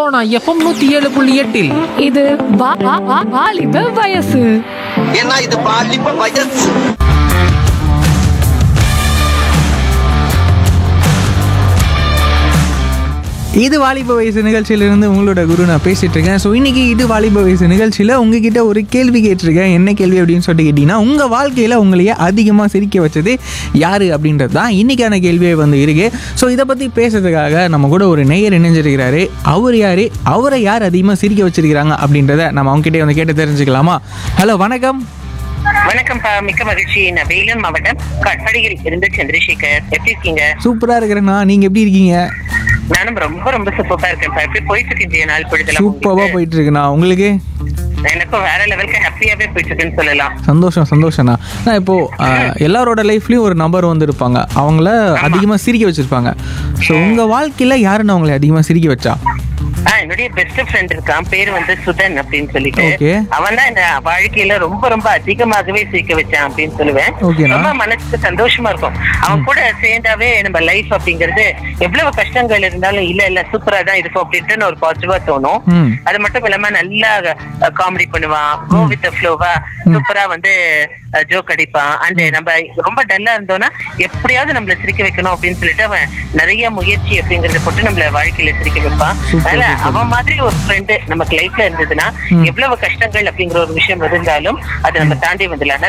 Sona FM நூத்தி ஏழு புள்ளி எட்டில் இது வா- வா- வா- வாலிப வயசு ஏன்னா இது பாலிப்ப வயசு இது வாலிப வயசு நிகழ்ச்சியிலிருந்து உங்களோட குரு நான் பேசிட்டு இருக்கேன் ஸோ இன்னைக்கு இது வாலிப வயசு நிகழ்ச்சியில் உங்ககிட்ட ஒரு கேள்வி கேட்டிருக்கேன் என்ன கேள்வி அப்படின்னு சொல்லிட்டு கேட்டிங்கன்னா உங்கள் வாழ்க்கையில் உங்களையே அதிகமாக சிரிக்க வச்சது யார் அப்படின்றது தான் இன்னைக்கான கேள்வியே வந்து இருக்கு ஸோ இதை பற்றி பேசுறதுக்காக நம்ம கூட ஒரு நேயர் இணைஞ்சிருக்கிறாரு அவர் யார் அவரை யார் அதிகமாக சிரிக்க வச்சிருக்கிறாங்க அப்படின்றத நம்ம அவங்ககிட்டே வந்து கேட்டு தெரிஞ்சுக்கலாமா ஹலோ வணக்கம் வணக்கம்ப்பா மிக்க மகிழ்ச்சி நான் வேலூர் மாவட்டம் கட்படியில் இருந்து சந்திரசேகர் எப்படி இருக்கீங்க சூப்பராக இருக்கிறேண்ணா நீங்கள் எப்படி இருக்கீங்க நானும் ரொம்ப ரொம்ப சூப்பரா இருக்கேன்ப்பா எப்படி போயிட்டு இருக்கு இன்றைய நாள் பொழுதுல சூப்பராக உங்களுக்கு? போயிட்டு இருக்குண்ணா உங்களுக்கு எனக்கும் வேற லெவலுக்கு ஹாப்பியாவே போயிட்டு இருக்குன்னு சொல்லலாம் சந்தோஷம் சந்தோஷம்ண்ணா நான் இப்போ ஆஹ், எல்லாரோட லைஃப்லயும் ஒரு நபர் வந்து இருப்பாங்க அவங்கள அதிகமா சிரிக்க வச்சிருப்பாங்க ஸோ உங்க வாழ்க்கையில யாருன்னு அவங்களை அதிகமா சிரிக்க வச்சா ஆ, என்னுடைய பெஸ்ட் ஃப்ரெண்ட் இருக்கான் பேர் வந்து சுதன் அப்படின்னு சொல்லிட்டு Okay. அவன் தான் என்ன வாழ்க்கையில ரொம்ப ரொம்ப அதிகமாகவே சிரிக்க வச்சான் அப்படின்னு சொல்லுவேன் ஓகேண்ணா. ரொம்ப மனசுக்கு சந்தோஷமா இருக்கும் அவன் கூட சேர்ந்தாவே நம்ம லைஃப் அப்படிங்கிறது எவ்வளவு கஷ்டங்கள் இருந்தாலும் இல்ல இல்ல சூப்பரா தான் இருக்கும் அப்படின்ட்டு ஒரு பாசிட்டிவா தோணும் ம். அது மட்டும் இல்லாம நல்லா காமெடி பண்ணுவான் கோ வித் ஃப்ளோவா சூப்பரா வந்து ஜோக் அடிப்பான் அண்ட் நம்ம ரொம்ப டல்லா இருந்தோம்னா எப்படியாவது நம்மள சிரிக்க வைக்கணும் அப்படின்னு சொல்லிட்டு அவன் நிறைய முயற்சி அப்படிங்கறத போட்டு நம்மள வாழ்க்கையில சிரிக்க வைப்பான் Super, அதனால super. அவன் மாதிரி ஒரு ஃப்ரெண்டு நமக்கு லைஃப்ல இருந்ததுன்னா எவ்வளவு கஷ்டங்கள் அப்படிங்கிற ஒரு விஷயம் இருந்தாலும் அதை நம்ம தாண்டி வந்துடலாம்